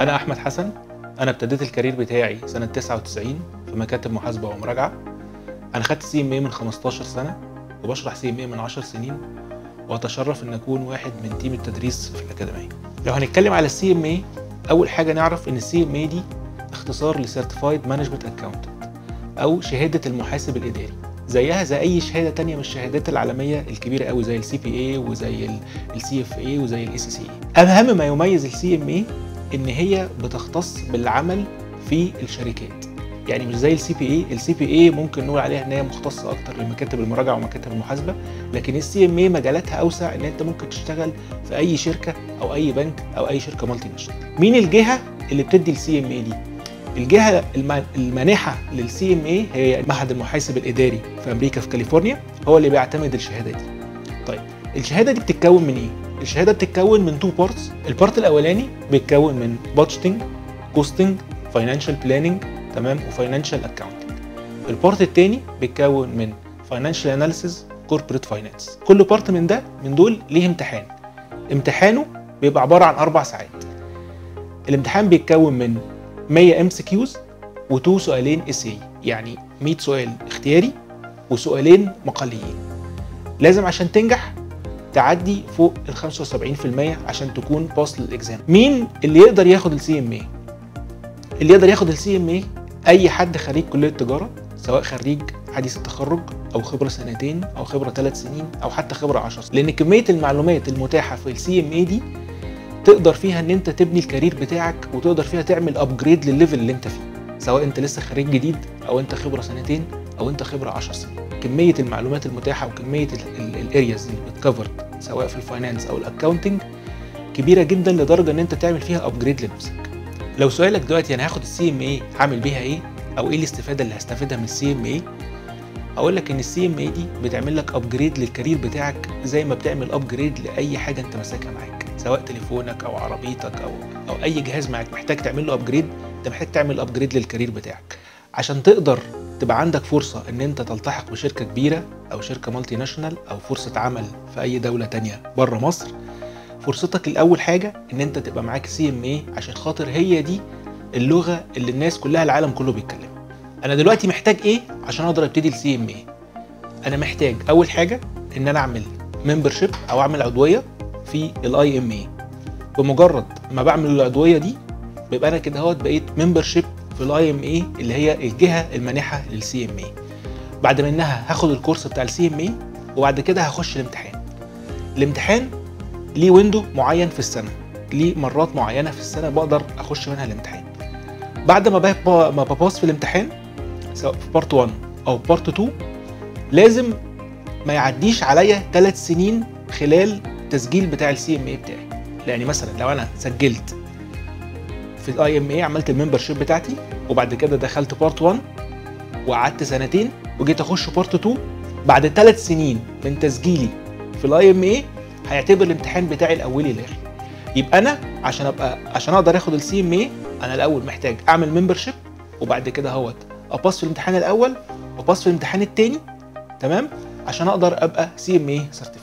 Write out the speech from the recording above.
انا احمد حسن انا ابتديت الكارير بتاعي سنه 99 في مكاتب محاسبه ومراجعه انا خدت سي ام اي من 15 سنه وبشرح سي ام اي من 10 سنين واتشرف ان اكون واحد من تيم التدريس في الاكاديميه لو هنتكلم على السي ام اي اول حاجه نعرف ان السي ام اي دي اختصار لسيرتيفايد مانجمنت اكاونتنت او شهاده المحاسب الاداري زيها زي اي شهاده تانية من الشهادات العالميه الكبيره قوي زي السي بي اي وزي السي اف اي وزي الاي سي سي اي اهم ما يميز السي ام اي ان هي بتختص بالعمل في الشركات يعني مش زي السي بي اي السي بي اي ممكن نقول عليها ان هي مختصه اكتر لمكاتب المراجعه ومكاتب المحاسبه لكن السي ام اي مجالاتها اوسع ان انت ممكن تشتغل في اي شركه او اي بنك او اي شركه مالتي ناشونال مين الجهه اللي بتدي السي ام اي دي الجهه المانحه للسي ام اي هي معهد المحاسب الاداري في امريكا في كاليفورنيا هو اللي بيعتمد الشهاده دي طيب الشهاده دي بتتكون من ايه الشهاده بتتكون من تو بارتس البارت الاولاني بيتكون من بادجيتنج كوستنج فاينانشال بلاننج تمام وفاينانشال اكاونتنج البارت الثاني بيتكون من فاينانشال اناليسيز كوربريت فاينانس كل بارت من ده من دول ليه امتحان امتحانه بيبقى عباره عن اربع ساعات الامتحان بيتكون من 100 ام سي كيوز وتو سؤالين اس اي يعني 100 سؤال اختياري وسؤالين مقاليين لازم عشان تنجح تعدي فوق ال 75% عشان تكون باس للاكزام مين اللي يقدر ياخد السي ام اي اللي يقدر ياخد السي ام اي اي حد خريج كليه تجاره سواء خريج حديث التخرج او خبره سنتين او خبره ثلاث سنين او حتى خبره 10 سنين لان كميه المعلومات المتاحه في السي ام اي دي تقدر فيها ان انت تبني الكارير بتاعك وتقدر فيها تعمل ابجريد للليفل اللي انت فيه سواء انت لسه خريج جديد او انت خبره سنتين او انت خبره 10 سنين كميه المعلومات المتاحه وكميه الارياز اللي بتكفر سواء في الفاينانس او الاكاونتنج كبيره جدا لدرجه ان انت تعمل فيها ابجريد لنفسك لو سؤالك دلوقتي انا هاخد السي ام اي هعمل بيها ايه او ايه الاستفاده اللي هستفيدها من السي ام اي اقول لك ان السي ام اي دي بتعمل لك ابجريد للكارير بتاعك زي ما بتعمل ابجريد لاي حاجه انت ماسكها معاك سواء تليفونك او عربيتك او او اي جهاز معاك محتاج تعمل له ابجريد انت محتاج تعمل ابجريد للكارير بتاعك عشان تقدر تبقى عندك فرصه ان انت تلتحق بشركه كبيره او شركه مالتي ناشونال او فرصه عمل في اي دوله تانية بره مصر فرصتك الاول حاجه ان انت تبقى معاك سي ام اي عشان خاطر هي دي اللغه اللي الناس كلها العالم كله بيتكلمها انا دلوقتي محتاج ايه عشان اقدر ابتدي السي ام اي انا محتاج اول حاجه ان انا اعمل ممبرشيب او اعمل عضويه في الاي ام اي بمجرد ما بعمل العضويه دي بيبقى انا كده اهوت بقيت ممبرشيب في الاي ام اي اللي هي الجهه المانحه للسي ام اي بعد منها هاخد الكورس بتاع السي ام اي وبعد كده هخش الامتحان الامتحان ليه ويندو معين في السنه ليه مرات معينه في السنه بقدر اخش منها الامتحان بعد ما ما بباص في الامتحان سواء في بارت 1 او بارت 2 لازم ما يعديش عليا ثلاث سنين خلال التسجيل بتاع السي ام اي بتاعي يعني مثلا لو انا سجلت في الاي ام اي عملت الممبرشيب بتاعتي وبعد كده دخلت بارت 1 وقعدت سنتين وجيت اخش بارت 2 بعد ثلاث سنين من تسجيلي في الاي ام اي هيعتبر الامتحان بتاعي الاولي الاخر يبقى انا عشان ابقى عشان اقدر اخد السي ام اي انا الاول محتاج اعمل ممبرشيب وبعد كده اهوت اباص في الامتحان الاول واباص في الامتحان الثاني تمام عشان اقدر ابقى سي ام اي سيرتيفايد